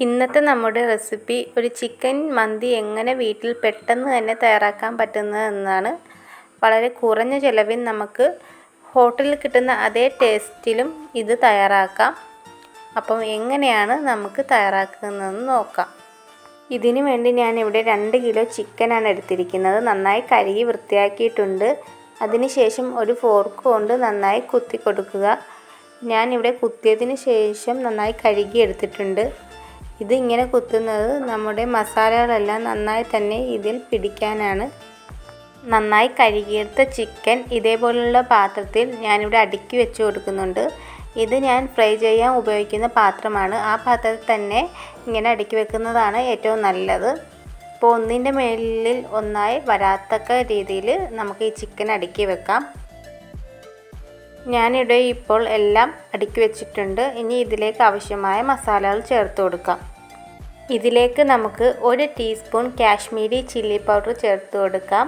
ഇന്നത്തെ നമ്മുടെ റെസിപ്പി ഒരു ചിക്കൻ മന്തി എങ്ങനെ വീട്ടിൽ പെട്ടെന്ന് തന്നെ തയ്യാറാക്കാൻ പറ്റുന്നതെന്നാണ് വളരെ കുറഞ്ഞ ചിലവിൽ നമുക്ക് ഹോട്ടലിൽ കിട്ടുന്ന അതേ ടേസ്റ്റിലും ഇത് തയ്യാറാക്കാം അപ്പം എങ്ങനെയാണ് നമുക്ക് തയ്യാറാക്കുന്നതെന്ന് നോക്കാം ഇതിനു വേണ്ടി ഞാനിവിടെ രണ്ട് കിലോ ചിക്കനാണ് എടുത്തിരിക്കുന്നത് നന്നായി കഴുകി വൃത്തിയാക്കിയിട്ടുണ്ട് അതിനുശേഷം ഒരു ഫോർക്ക് കൊണ്ട് നന്നായി കുത്തി കൊടുക്കുക ഞാനിവിടെ കുത്തിയതിന് ശേഷം നന്നായി കഴുകി എടുത്തിട്ടുണ്ട് ഇത് ഇങ്ങനെ കുത്തുന്നത് നമ്മുടെ മസാലകളെല്ലാം നന്നായി തന്നെ ഇതിൽ പിടിക്കാനാണ് നന്നായി കഴുകിയെടുത്ത ചിക്കൻ ഇതേപോലുള്ള പാത്രത്തിൽ ഞാനിവിടെ അടുക്കി വെച്ച് കൊടുക്കുന്നുണ്ട് ഇത് ഞാൻ ഫ്രൈ ചെയ്യാൻ ഉപയോഗിക്കുന്ന പാത്രമാണ് ആ പാത്രത്തിൽ തന്നെ ഇങ്ങനെ അടുക്കി വെക്കുന്നതാണ് ഏറ്റവും നല്ലത് ഇപ്പോൾ ഒന്നിൻ്റെ മേലിൽ ഒന്നായി വരാത്തക്ക രീതിയിൽ നമുക്ക് ഈ ചിക്കൻ അടുക്കി വെക്കാം ഞാനിവിടെ ഇപ്പോൾ എല്ലാം അടുക്കി വെച്ചിട്ടുണ്ട് ഇനി ഇതിലേക്ക് ആവശ്യമായ മസാലകൾ ചേർത്ത് കൊടുക്കാം ഇതിലേക്ക് നമുക്ക് ഒരു ടീസ്പൂൺ കാശ്മീരി ചില്ലി പൗഡർ ചേർത്ത് കൊടുക്കാം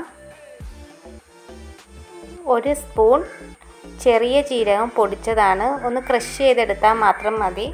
ഒരു സ്പൂൺ ചെറിയ ജീരകം പൊടിച്ചതാണ് ഒന്ന് ക്രഷ് ചെയ്തെടുത്താൽ മാത്രം മതി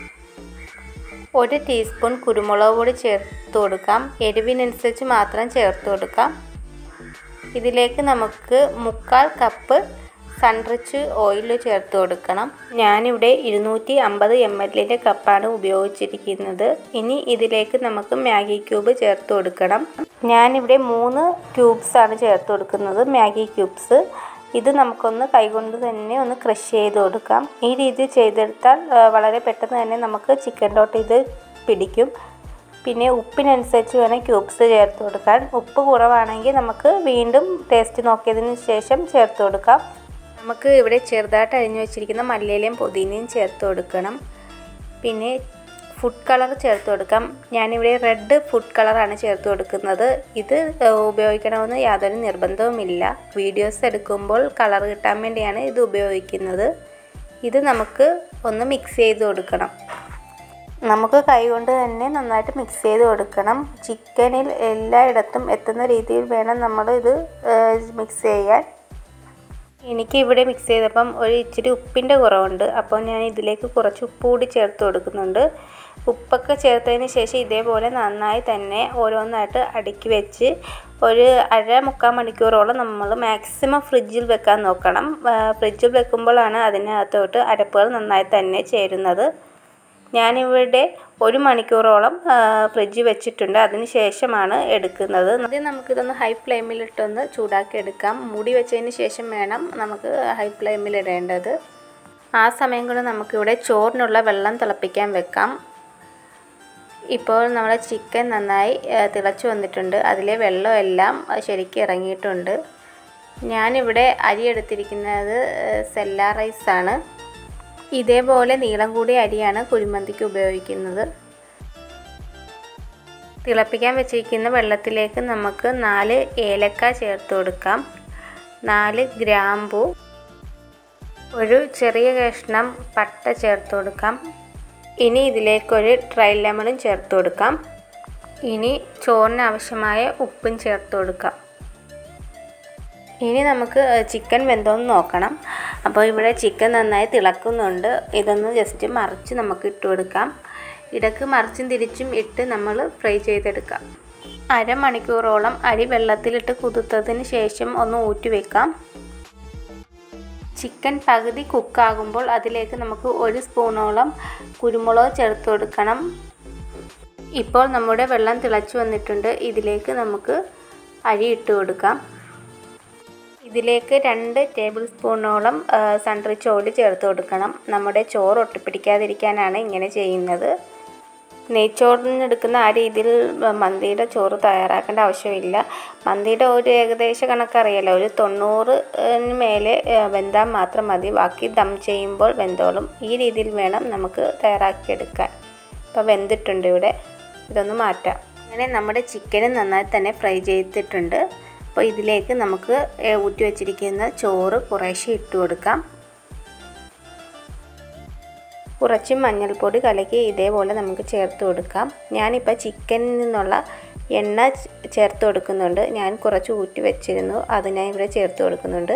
ഒരു ടീസ്പൂൺ കുരുമുളക് പൊടി ചേർത്ത് കൊടുക്കാം എരിവിനനുസരിച്ച് മാത്രം ചേർത്ത് കൊടുക്കാം ഇതിലേക്ക് നമുക്ക് മുക്കാൽ കപ്പ് സൺറിച്ച് ഓയിൽ ചേർത്ത് കൊടുക്കണം ഞാനിവിടെ ഇരുന്നൂറ്റി അമ്പത് എം എല്ലിൻ്റെ കപ്പാണ് ഉപയോഗിച്ചിരിക്കുന്നത് ഇനി ഇതിലേക്ക് നമുക്ക് മാഗി ക്യൂബ് ചേർത്ത് കൊടുക്കണം ഞാനിവിടെ മൂന്ന് ക്യൂബ്സാണ് ചേർത്ത് കൊടുക്കുന്നത് മാഗി ക്യൂബ്സ് ഇത് നമുക്കൊന്ന് കൈകൊണ്ട് തന്നെ ഒന്ന് ക്രഷ് ചെയ്ത് കൊടുക്കാം ഈ രീതിയിൽ ചെയ്തെടുത്താൽ വളരെ പെട്ടെന്ന് തന്നെ നമുക്ക് ചിക്കനിലോട്ട് ഇത് പിടിക്കും പിന്നെ ഉപ്പിനനുസരിച്ച് വേണം ക്യൂബ്സ് ചേർത്ത് കൊടുക്കാൻ ഉപ്പ് കുറവാണെങ്കിൽ നമുക്ക് വീണ്ടും ടേസ്റ്റ് നോക്കിയതിന് ശേഷം ചേർത്ത് കൊടുക്കാം നമുക്ക് ഇവിടെ ചെറുതായിട്ട് അരിഞ്ഞു വെച്ചിരിക്കുന്ന മല്ലിയിലയും പുതിനയും ചേർത്ത് കൊടുക്കണം പിന്നെ ഫുഡ് കളർ ചേർത്ത് കൊടുക്കാം ഞാനിവിടെ റെഡ് ഫുഡ് കളറാണ് ചേർത്ത് കൊടുക്കുന്നത് ഇത് ഉപയോഗിക്കണമെന്ന് യാതൊരു നിർബന്ധവുമില്ല വീഡിയോസ് എടുക്കുമ്പോൾ കളർ കിട്ടാൻ വേണ്ടിയാണ് ഇത് ഉപയോഗിക്കുന്നത് ഇത് നമുക്ക് ഒന്ന് മിക്സ് ചെയ്ത് കൊടുക്കണം നമുക്ക് കൈകൊണ്ട് തന്നെ നന്നായിട്ട് മിക്സ് ചെയ്ത് കൊടുക്കണം ചിക്കനിൽ എല്ലായിടത്തും എത്തുന്ന രീതിയിൽ വേണം നമ്മൾ ഇത് മിക്സ് ചെയ്യാൻ എനിക്ക് ഇവിടെ മിക്സ് ചെയ്തപ്പം ഒരു ഇച്ചിരി ഉപ്പിൻ്റെ കുറവുണ്ട് അപ്പോൾ ഞാൻ ഇതിലേക്ക് കുറച്ച് ഉപ്പ് കൂടി ചേർത്ത് കൊടുക്കുന്നുണ്ട് ഉപ്പൊക്കെ ചേർത്തതിന് ശേഷം ഇതേപോലെ നന്നായി തന്നെ ഓരോന്നായിട്ട് അടുക്കി വെച്ച് ഒരു അര മുക്കാൽ മണിക്കൂറോളം നമ്മൾ മാക്സിമം ഫ്രിഡ്ജിൽ വെക്കാൻ നോക്കണം ഫ്രിഡ്ജിൽ വെക്കുമ്പോഴാണ് അതിനകത്തോട്ട് അരപ്പുകൾ നന്നായി തന്നെ ചേരുന്നത് ഞാനിവിടെ ഒരു മണിക്കൂറോളം ഫ്രിഡ്ജിൽ വെച്ചിട്ടുണ്ട് അതിന് ശേഷമാണ് എടുക്കുന്നത് ആദ്യം നമുക്കിതൊന്ന് ഹൈ ഫ്ലെയിമിലിട്ടൊന്ന് ചൂടാക്കി എടുക്കാം മൂടി വെച്ചതിന് ശേഷം വേണം നമുക്ക് ഹൈ ഫ്ലെയിമിൽ ഇടേണ്ടത് ആ സമയം കൊണ്ട് നമുക്കിവിടെ ചോറിനുള്ള വെള്ളം തിളപ്പിക്കാൻ വെക്കാം ഇപ്പോൾ നമ്മുടെ ചിക്കൻ നന്നായി തിളച്ചു വന്നിട്ടുണ്ട് അതിലെ വെള്ളമെല്ലാം ശരിക്കും ഇറങ്ങിയിട്ടുണ്ട് ഞാനിവിടെ അരി എടുത്തിരിക്കുന്നത് സെല്ല റൈസാണ് ഇതേപോലെ നീളം കൂടിയ അരിയാണ് കുഴിമന്തിക്ക് ഉപയോഗിക്കുന്നത് തിളപ്പിക്കാൻ വെച്ചിരിക്കുന്ന വെള്ളത്തിലേക്ക് നമുക്ക് നാല് ഏലക്ക ചേർത്ത് കൊടുക്കാം നാല് ഗ്രാമ്പു ഒരു ചെറിയ കഷ്ണം പട്ട ചേർത്ത് കൊടുക്കാം ഇനി ഇതിലേക്കൊരു ഡ്രൈ ലെമണും ചേർത്ത് കൊടുക്കാം ഇനി ചോറിന് ആവശ്യമായ ഉപ്പും ചേർത്ത് കൊടുക്കാം ഇനി നമുക്ക് ചിക്കൻ വെന്തോന്ന് നോക്കണം അപ്പോൾ ഇവിടെ ചിക്കൻ നന്നായി തിളക്കുന്നുണ്ട് ഇതൊന്ന് ജസ്റ്റ് മറിച്ച് നമുക്ക് ഇട്ട് കൊടുക്കാം ഇടക്ക് മറിച്ചും തിരിച്ചും ഇട്ട് നമ്മൾ ഫ്രൈ ചെയ്തെടുക്കാം അരമണിക്കൂറോളം അരി വെള്ളത്തിലിട്ട് കുതിർത്തതിന് ശേഷം ഒന്ന് ഊറ്റി വെക്കാം ചിക്കൻ പകുതി കുക്കാകുമ്പോൾ അതിലേക്ക് നമുക്ക് ഒരു സ്പൂണോളം കുരുമുളക് ചേർത്ത് കൊടുക്കണം ഇപ്പോൾ നമ്മുടെ വെള്ളം തിളച്ചു വന്നിട്ടുണ്ട് ഇതിലേക്ക് നമുക്ക് അരി ഇട്ട് കൊടുക്കാം ഇതിലേക്ക് രണ്ട് ടേബിൾ സ്പൂണോളം സൺറിച്ച് ഓയിൽ ചേർത്ത് കൊടുക്കണം നമ്മുടെ ചോറ് ഒട്ടിപ്പിടിക്കാതിരിക്കാനാണ് ഇങ്ങനെ ചെയ്യുന്നത് നെയ്ച്ചോറിന് എടുക്കുന്ന ആ രീതിയിൽ മന്തിയുടെ ചോറ് തയ്യാറാക്കേണ്ട ആവശ്യമില്ല മന്തിയുടെ ഒരു ഏകദേശ കണക്കറിയാലോ ഒരു തൊണ്ണൂറിന് മേലെ വെന്താൽ മാത്രം മതി ബാക്കി ദം ചെയ്യുമ്പോൾ വെന്തോളും ഈ രീതിയിൽ വേണം നമുക്ക് തയ്യാറാക്കിയെടുക്കാൻ ഇപ്പോൾ വെന്തിട്ടുണ്ട് ഇവിടെ ഇതൊന്ന് മാറ്റാം അങ്ങനെ നമ്മുടെ ചിക്കൻ നന്നായി തന്നെ ഫ്രൈ ചെയ്തിട്ടുണ്ട് അപ്പോൾ ഇതിലേക്ക് നമുക്ക് ഊറ്റി വെച്ചിരിക്കുന്ന ചോറ് കുറേശ്ശെ ഇട്ട് കൊടുക്കാം കുറച്ച് മഞ്ഞൾപ്പൊടി കലക്കി ഇതേപോലെ നമുക്ക് ചേർത്ത് കൊടുക്കാം ഞാനിപ്പോൾ ചിക്കനിൽ നിന്നുള്ള എണ്ണ ചേർത്ത് കൊടുക്കുന്നുണ്ട് ഞാൻ കുറച്ച് ഊറ്റി വെച്ചിരുന്നു അത് ഞാൻ ഇവിടെ ചേർത്ത് കൊടുക്കുന്നുണ്ട്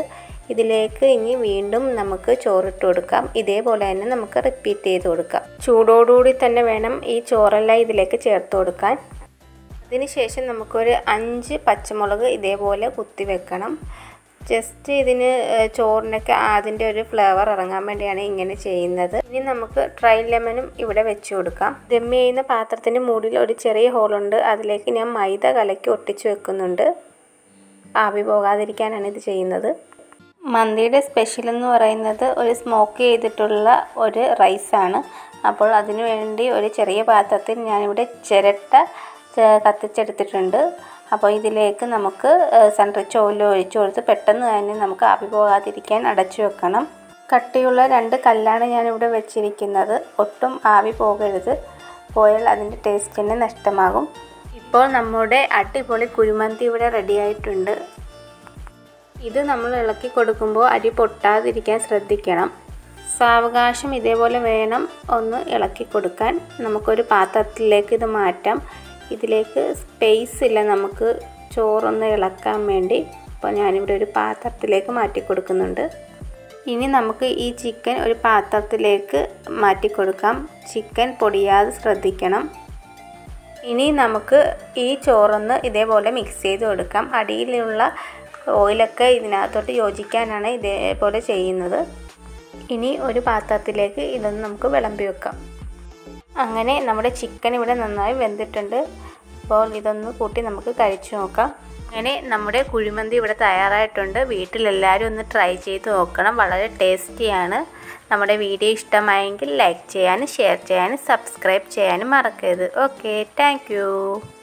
ഇതിലേക്ക് ഇനി വീണ്ടും നമുക്ക് ചോറിട്ട് കൊടുക്കാം ഇതേപോലെ തന്നെ നമുക്ക് റിപ്പീറ്റ് ചെയ്ത് കൊടുക്കാം ചൂടോടുകൂടി തന്നെ വേണം ഈ ചോറെല്ലാം ഇതിലേക്ക് ചേർത്ത് കൊടുക്കാൻ അതിനുശേഷം നമുക്കൊരു അഞ്ച് പച്ചമുളക് ഇതേപോലെ കുത്തി വെക്കണം ജസ്റ്റ് ഇതിന് ചോറിനൊക്കെ അതിൻ്റെ ഒരു ഫ്ലേവർ ഇറങ്ങാൻ വേണ്ടിയാണ് ഇങ്ങനെ ചെയ്യുന്നത് ഇനി നമുക്ക് ഡ്രൈ ലെമനും ഇവിടെ വെച്ച് കൊടുക്കാം ദം ചെയ്യുന്ന പാത്രത്തിൻ്റെ മൂടിൽ ഒരു ചെറിയ ഹോളുണ്ട് അതിലേക്ക് ഞാൻ മൈദ കലക്കി ഒട്ടിച്ച് വെക്കുന്നുണ്ട് ആവി പോകാതിരിക്കാനാണ് ഇത് ചെയ്യുന്നത് മന്തിയുടെ സ്പെഷ്യൽ എന്ന് പറയുന്നത് ഒരു സ്മോക്ക് ചെയ്തിട്ടുള്ള ഒരു റൈസാണ് അപ്പോൾ അതിനു വേണ്ടി ഒരു ചെറിയ പാത്രത്തിൽ ഞാനിവിടെ ചിരട്ട കത്തിച്ചെടുത്തിട്ടുണ്ട് അപ്പോൾ ഇതിലേക്ക് നമുക്ക് സൺറിച്ച് ഓയിൽ ഒഴിച്ചു കൊടുത്ത് പെട്ടെന്ന് തന്നെ നമുക്ക് ആവി പോകാതിരിക്കാൻ അടച്ചു വെക്കണം കട്ടിയുള്ള രണ്ട് കല്ലാണ് ഞാനിവിടെ വെച്ചിരിക്കുന്നത് ഒട്ടും ആവി പോകരുത് പോയാൽ അതിൻ്റെ ടേസ്റ്റ് തന്നെ നഷ്ടമാകും ഇപ്പോൾ നമ്മുടെ അടിപൊളി കുഴിമന്തി ഇവിടെ റെഡി ആയിട്ടുണ്ട് ഇത് നമ്മൾ ഇളക്കി കൊടുക്കുമ്പോൾ അരി പൊട്ടാതിരിക്കാൻ ശ്രദ്ധിക്കണം സാവകാശം ഇതേപോലെ വേണം ഒന്ന് ഇളക്കി കൊടുക്കാൻ നമുക്കൊരു പാത്രത്തിലേക്ക് ഇത് മാറ്റാം ഇതിലേക്ക് സ്പേസ് ഇല്ല നമുക്ക് ചോറൊന്ന് ഇളക്കാൻ വേണ്ടി അപ്പോൾ ഞാനിവിടെ ഒരു പാത്രത്തിലേക്ക് മാറ്റി കൊടുക്കുന്നുണ്ട് ഇനി നമുക്ക് ഈ ചിക്കൻ ഒരു പാത്രത്തിലേക്ക് മാറ്റി കൊടുക്കാം ചിക്കൻ പൊടിയാതെ ശ്രദ്ധിക്കണം ഇനി നമുക്ക് ഈ ചോറൊന്ന് ഇതേപോലെ മിക്സ് ചെയ്ത് കൊടുക്കാം അടിയിലുള്ള ഓയിലൊക്കെ ഇതിനകത്തോട്ട് യോജിക്കാനാണ് ഇതേപോലെ ചെയ്യുന്നത് ഇനി ഒരു പാത്രത്തിലേക്ക് ഇതൊന്ന് നമുക്ക് വിളമ്പി വെക്കാം അങ്ങനെ നമ്മുടെ ചിക്കൻ ഇവിടെ നന്നായി വെന്തിട്ടുണ്ട് അപ്പോൾ ഇതൊന്ന് കൂട്ടി നമുക്ക് കഴിച്ചു നോക്കാം അങ്ങനെ നമ്മുടെ കുഴിമന്തി ഇവിടെ തയ്യാറായിട്ടുണ്ട് വീട്ടിലെല്ലാവരും ഒന്ന് ട്രൈ ചെയ്ത് നോക്കണം വളരെ ടേസ്റ്റിയാണ് നമ്മുടെ വീഡിയോ ഇഷ്ടമായെങ്കിൽ ലൈക്ക് ചെയ്യാനും ഷെയർ ചെയ്യാനും സബ്സ്ക്രൈബ് ചെയ്യാനും മറക്കരുത് ഓക്കെ താങ്ക്